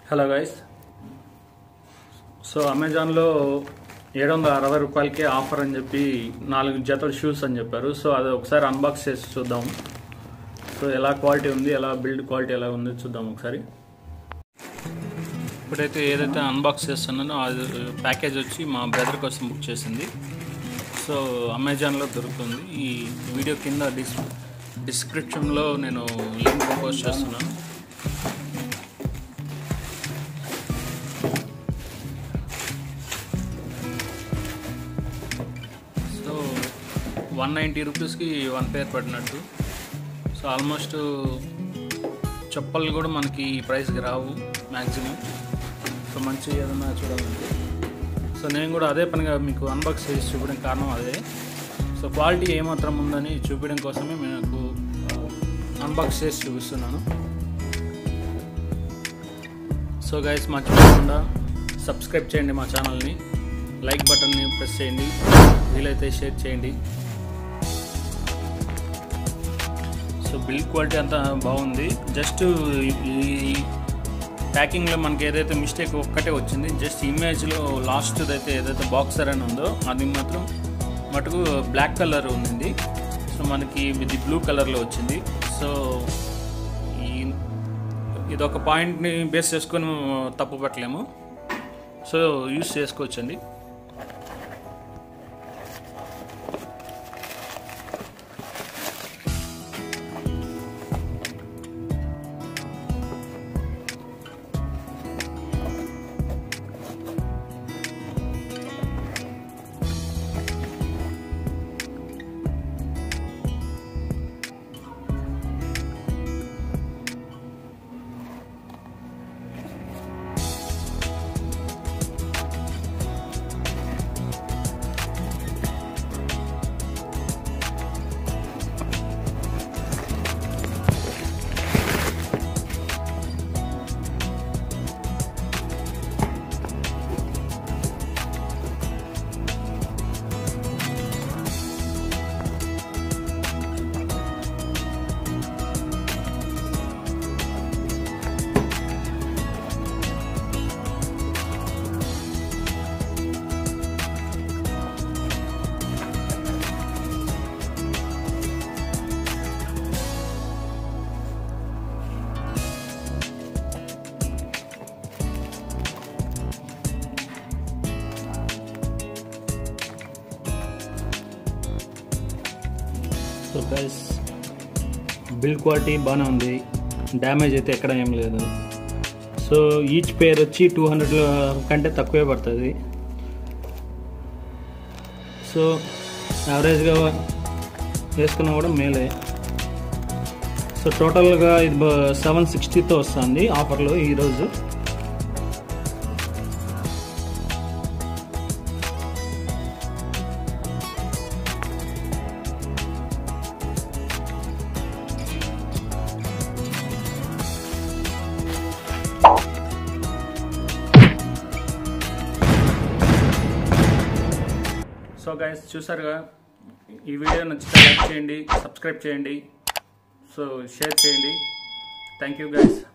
hello guys so అమెజాన్లో ఏడు వందల అరవై రూపాయలకే ఆఫర్ అని చెప్పి నాలుగు జతల షూస్ అని చెప్పారు సో అది ఒకసారి అన్బాక్స్ చేసి చూద్దాం సో ఎలా క్వాలిటీ ఉంది ఎలా బిల్డ్ క్వాలిటీ ఎలా ఉంది చూద్దాం ఒకసారి ఇప్పుడైతే ఏదైతే అన్బాక్స్ చేస్తున్నానో అది ప్యాకేజ్ వచ్చి మా బ్రదర్ కోసం బుక్ చేసింది సో అమెజాన్లో దొరుకుతుంది ఈ వీడియో కింద డిస్ డిస్క్రిప్షన్లో నేను లింక్ పోస్ట్ చేస్తున్నాను సో వన్ నైంటీ రూపీస్కి వన్ పేర్ పడినట్టు సో ఆల్మోస్ట్ చెప్పలు కూడా మనకి ఈ ప్రైస్కి రావు మ్యాక్సిమం సో మంచి ఏదన్నా చూడాలంటే సో నేను కూడా అదే పనిగా మీకు అన్బాక్స్ చేసి చూపించడం కారణం అదే సో క్వాలిటీ ఏమాత్రం ఉందని చూపించడం కోసమే మీకు అన్బాక్స్ చేసి చూపిస్తున్నాను సో గైస్ మర్చిపోకుండా సబ్స్క్రైబ్ చేయండి మా ఛానల్ని లైక్ బటన్ని ప్రెస్ చేయండి వీలైతే షేర్ చేయండి సో బిల్డ్ క్వాలిటీ అంతా బాగుంది జస్ట్ ఈ ప్యాకింగ్లో మనకి ఏదైతే మిస్టేక్ ఒక్కటే వచ్చింది జస్ట్ ఇమేజ్లో లాస్ట్ అయితే ఏదైతే బాక్సర్ అని ఉందో అది మాత్రం మటుకు బ్లాక్ కలర్ ఉంది సో మనకి ఇది బ్లూ కలర్లో వచ్చింది సో ఈ ఇది ఒక పాయింట్ని బేస్ చేసుకొని తప్పు పట్టలేము సో యూస్ చేసుకోవచ్చండి సో గైస్ బిల్డ్ క్వాలిటీ బాగానే ఉంది డ్యామేజ్ అయితే ఎక్కడ ఏం లేదు సో ఈచ్ పేర్ వచ్చి టూ హండ్రెడ్ కంటే తక్కువే పడుతుంది సో యావరేజ్గా వేసుకున్నా కూడా మేలే సో టోటల్గా ఇది సెవెన్ సిక్స్టీతో వస్తుంది ఆఫర్లో ఈరోజు సో గైస్ చూసారుగా ఈ వీడియో నచ్చితే లైక్ చేయండి సబ్స్క్రైబ్ చేయండి సో షేర్ చేయండి థ్యాంక్ యూ గైస్